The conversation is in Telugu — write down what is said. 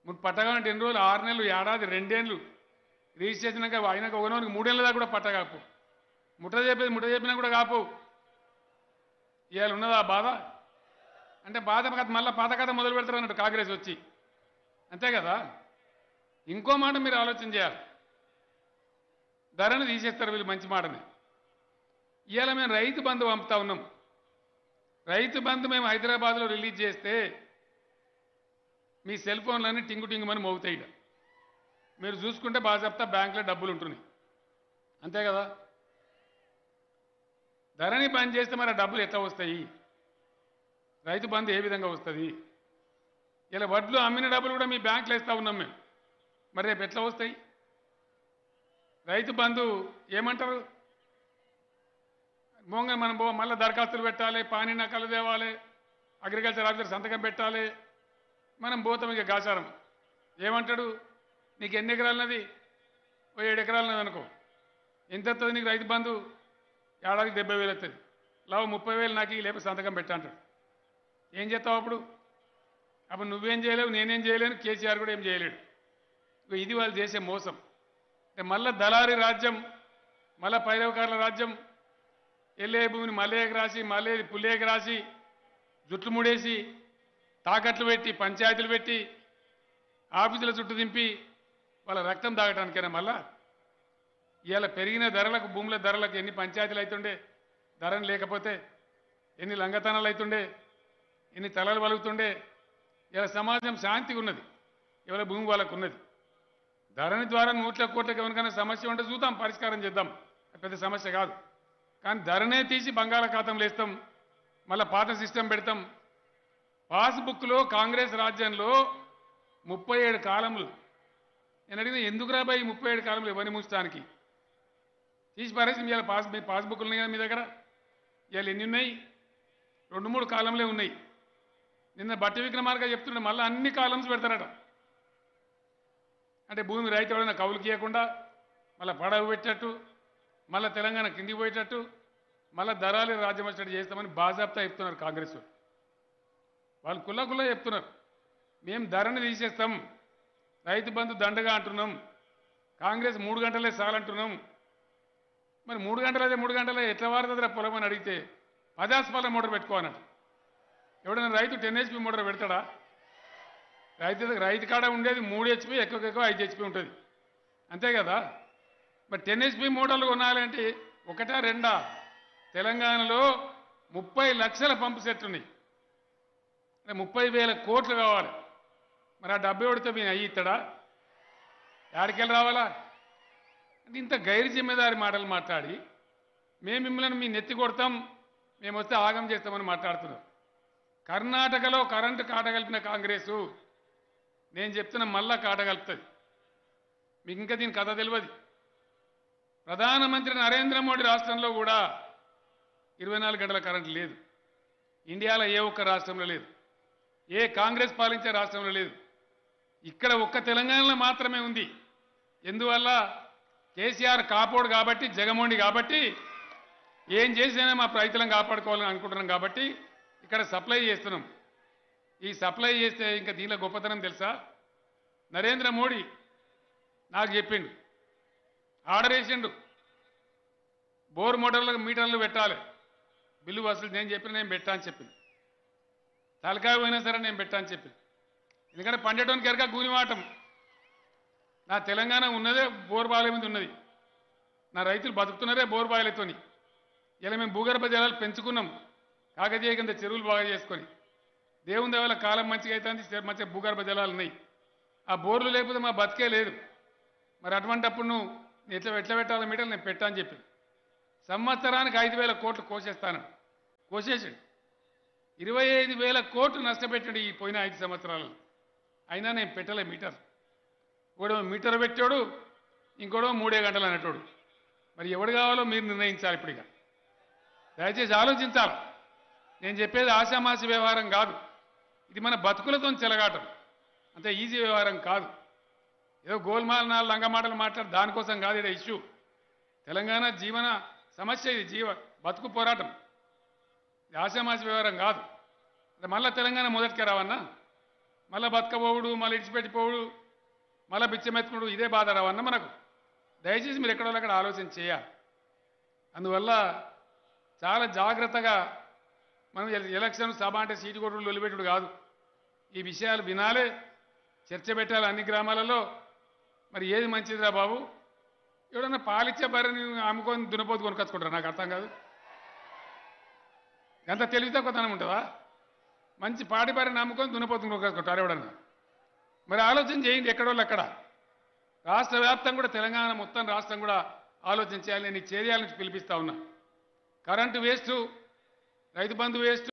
మీకు పట్టగాలంటే ఎన్ని రోజులు ఆరు నెలలు ఏడాది రెండేళ్ళు రిజిస్ట్రేషన్ అయినాక అయినాక ఒకనోనికి మూడేళ్ళ దాకా కూడా పట్ట కాపు ముట్ట చెప్పేది ముట్ట చెప్పినా కూడా కాపు ఇవాళ ఉన్నదా ఆ బాధ అంటే బాధ కథ మళ్ళీ పాత కథ మొదలు పెడతారు అన్నట్టు కాంగ్రెస్ వచ్చి అంతే కదా ఇంకో మాట మీరు ఆలోచన చేయాలి ధరను తీసేస్తారు వీళ్ళు మంచి మాటని ఇవాళ మేము రైతు బంధు పంపుతా ఉన్నాం రైతు బంధు మేము హైదరాబాద్లో రిలీజ్ చేస్తే మీ సెల్ ఫోన్లన్నీ టింగు టింగుమని మోగుతాయి ఈడ. మీరు చూసుకుంటే బాగా చెప్తా బ్యాంకులో డబ్బులు ఉంటున్నాయి అంతే కదా ధరని బంద్ చేస్తే మరి ఆ డబ్బులు ఎట్లా వస్తాయి రైతు బంధు ఏ విధంగా వస్తుంది ఇలా వడ్లు అమ్మిన డబ్బులు కూడా మీ బ్యాంకులో ఇస్తా ఉన్నాం మేము మరి రేపు ఎట్లా వస్తాయి రైతు బంధు ఏమంటారు మోంగ మనం పో మళ్ళీ దరఖాస్తులు పెట్టాలి పానీ నకలు తేవాలి అగ్రికల్చర్ ఆఫీసర్ సంతకం పెట్టాలి మనం పోతాం ఇక గాచారం ఏమంటాడు నీకు ఎన్ని ఎకరాలన్నది ఓ ఏడు ఎకరాలన్నది అనుకో ఎంత వస్తుంది నీకు రైతు బంధు ఏడాదికి డెబ్బై వేలు వస్తుంది లావు ముప్పై వేలు నాకు ఈ లేకపోతే సంతకం పెట్టా అంటాడు ఏం చేస్తావు అప్పుడు అప్పుడు నువ్వేం చేయలేవు నేనేం చేయలేను కేసీఆర్ కూడా ఏం చేయలేడు ఇగో ఇది వాళ్ళు చేసే మోసం అంటే మళ్ళా దళారి రాజ్యం మళ్ళా పైరవకారుల రాజ్యం ఎల్లే భూమిని మల్లేకి రాసి మల్లే పుల్లేకి రాసి జుట్లు ముడేసి తాకట్లు పెట్టి పంచాయతీలు పెట్టి ఆఫీసుల చుట్టూ దింపి వాళ్ళ రక్తం తాగటానికైనా మళ్ళా ఇవాళ పెరిగిన ధరలకు భూముల ధరలకు ఎన్ని పంచాయతీలు అవుతుండే ధరలు లేకపోతే ఎన్ని లంగతనాలు అవుతుండే ఎన్ని తలలు పలుకుతుండే ఇలా సమాజం శాంతిగా ఉన్నది ఎవరి భూమి వాళ్ళకు ఉన్నది ధరణి ద్వారా నూట్ల కోట్లకు ఎవరికైనా సమస్య ఉంటే చూద్దాం పరిష్కారం చేద్దాం అది పెద్ద సమస్య కాదు కానీ ధరనే తీసి బంగాళాఖాతంలో వేస్తాం మళ్ళీ పాత సిస్టమ్ పెడతాం పాస్బుక్లో కాంగ్రెస్ రాజ్యంలో ముప్పై ఏడు కాలములు నేను అడిగిన ఎందుకు రాబాయి ముప్పై ఏడు కాలంలో ఎవరిని ముంచడానికి తీసి పారేసి ఇవాళ పాస్ మీ పాస్బుక్లు ఉన్నాయి కదా మీ దగ్గర ఇవాళ ఎన్ని ఉన్నాయి రెండు మూడు కాలంలే ఉన్నాయి నిన్న బట్టి విక్రమార్క చెప్తుండే మళ్ళీ అన్ని కాలమ్స్ పెడతారట అంటే భూమి రైతు ఎవరైనా కౌలుకి ఇవ్వకుండా మళ్ళీ పడవ పెట్టేటట్టు మళ్ళీ తెలంగాణ కిందికి పోయేటట్టు మళ్ళీ ధరాలు రాజ్యం వచ్చేటట్టు చేస్తామని బాజాబ్తా చెప్తున్నారు కాంగ్రెస్ వాళ్ళు. వాళ్ళు కుల్ల కుల్ల చెప్తున్నారు మేము ధరని తీసేస్తాం రైతు బంధు దండగా అంటున్నాం కాంగ్రెస్ మూడు గంటలే చాలంటున్నాం మరి మూడు గంటలైతే మూడు గంటలే ఎట్లా వారుతుందిరా పొలం అని అడిగితే పదాస్పాల మోటార్ పెట్టుకోనట్టు ఎవడైనా రైతు టెన్ హెచ్పి మోటార్ పెడతాడా రైతు రైతు కాడ ఉండేది మూడు హెచ్పి ఎక్కువ ఎక్కువ ఐదు హెచ్పి ఉంటుంది అంతే కదా మరి టెన్ హెచ్పి మోటార్లు కొనాలంటే ఒకటా రెండా తెలంగాణలో ముప్పై లక్షల పంపు సెట్లు ఉన్నాయి అంటే ముప్పై వేల కోట్లు కావాలి మరి ఆ డబ్బు ఎవడితే మీ అయ్యి ఇస్తాడా యాడికెళ్ళి రావాలా అంటే ఇంత గైరు జిమ్మేదారి మాటలు మాట్లాడి మేము మిమ్మల్ని మీ నెత్తి కొడతాం మేము వస్తే ఆగం చేస్తామని మాట్లాడుతున్నారు కర్ణాటకలో కరెంటు కాటగలిపిన కాంగ్రెసు నేను చెప్తున్న మళ్ళా కాటగలుపుతుంది మీకు ఇంకా దీని కథ తెలియదు ప్రధానమంత్రి నరేంద్ర మోడీ రాష్ట్రంలో కూడా ఇరవై నాలుగు గంటల కరెంట్ లేదు ఇండియాలో ఏ ఒక్క రాష్ట్రంలో లేదు ఏ కాంగ్రెస్ పాలించే రాష్ట్రంలో లేదు ఇక్కడ ఒక్క తెలంగాణలో మాత్రమే ఉంది ఎందువల్ల కేసీఆర్ కాపోడు కాబట్టి జగమోండి కాబట్టి ఏం చేసినా మా రైతులను కాపాడుకోవాలని అనుకుంటున్నాం కాబట్టి ఇక్కడ సప్లై చేస్తున్నాం ఈ సప్లై చేస్తే ఇంకా దీనిలో గొప్పతనం తెలుసా నరేంద్ర మోడీ నాకు చెప్పిండు ఆర్డర్ వేసిండు బోర్ మోటార్లకు మీటర్లు పెట్టాలి బిల్లు వసూలు నేను చెప్పిన నేను పెట్టా అని చెప్పింది తలకాయ పోయినా సరే నేను పెట్టా అని చెప్పింది ఎందుకంటే పండేటోనికి ఎరక గూనివాటం నా తెలంగాణ ఉన్నదే బోర్ బావిల మీద ఉన్నది నా రైతులు బతుకుతున్నారే బోర్ బావిలతోని ఇలా మేము భూగర్భ జలాలు పెంచుకున్నాం కాకతీయ కింద చెరువులు బాగా చేసుకొని దేవుని దేవాల కాలం మంచిగా అవుతుంది మంచిగా భూగర్భ జలాలు ఉన్నాయి ఆ బోర్లు లేకపోతే మా బతికే లేదు మరి అటువంటప్పుడు నువ్వు నేను ఎట్లా ఎట్లా పెట్టాలి మీటర్లు నేను పెట్టా అని చెప్పి సంవత్సరానికి ఐదు వేల కోట్లు కోసేస్తాను కోసేసాడు ఇరవై ఐదు వేల కోట్లు నష్టపెట్టాడు ఈ పోయిన ఐదు సంవత్సరాలు అయినా నేను పెట్టలే మీటర్ ఒకడో మీటర్ పెట్టాడు ఇంకోడో మూడే గంటలు అనేటోడు మరి ఎవడు కావాలో మీరు నిర్ణయించాలి ఇప్పుడు ఇక దయచేసి ఆలోచించాలి నేను చెప్పేది ఆశామాసి వ్యవహారం కాదు ఇది మన బతుకులతో చెలగాటం అంతే ఈజీ వ్యవహారం కాదు ఏదో గోల్మాల్ నాలుగు లంగ మాటలు మాట్లాడు దానికోసం కాదు ఇది ఇష్యూ తెలంగాణ జీవన సమస్య ఇది జీవ బతుకు పోరాటం ఇది ఆశామాసి వ్యవహారం కాదు అంటే మళ్ళా తెలంగాణ మొదటికే రావన్నా మళ్ళీ బతకపోవుడు మళ్ళీ ఇడిచిపెట్టిపోవుడు మళ్ళీ బిచ్చమెత్తుకుడు ఇదే బాధ రావన్న మనకు దయచేసి మీరు ఎక్కడో అక్కడ ఆలోచన చేయాలి అందువల్ల చాలా జాగ్రత్తగా మనం ఎల- ఎలక్షన్ సభ అంటే సీటు కొట్టుడు లొలిపెట్టుడు కాదు ఈ విషయాలు వినాలే చర్చ పెట్టాలి అన్ని గ్రామాలలో మరి ఏది మంచిదిరా బాబు ఎవడన్నా పాలిచ్చే బర్రెని అమ్ముకొని దున్నపోతు కొనుకొచ్చుకుంటారా నాకు అర్థం కాదు ఎంత తెలివి తక్కువతనం ఉంటుందా మంచి పాడి బర్రెని అమ్ముకొని దున్నపోతు కొనుకొచ్చుకుంటారు ఎవడన్నా మరి ఆలోచన చేయండి ఎక్కడోళ్ళు అక్కడ రాష్ట్ర వ్యాప్తం కూడా తెలంగాణ మొత్తం రాష్ట్రం కూడా ఆలోచన చేయాలి నేను ఈ చర్యల నుంచి పిలిపిస్తా ఉన్నా కరెంటు వేస్ట్ రైతు బంధు వేస్ట్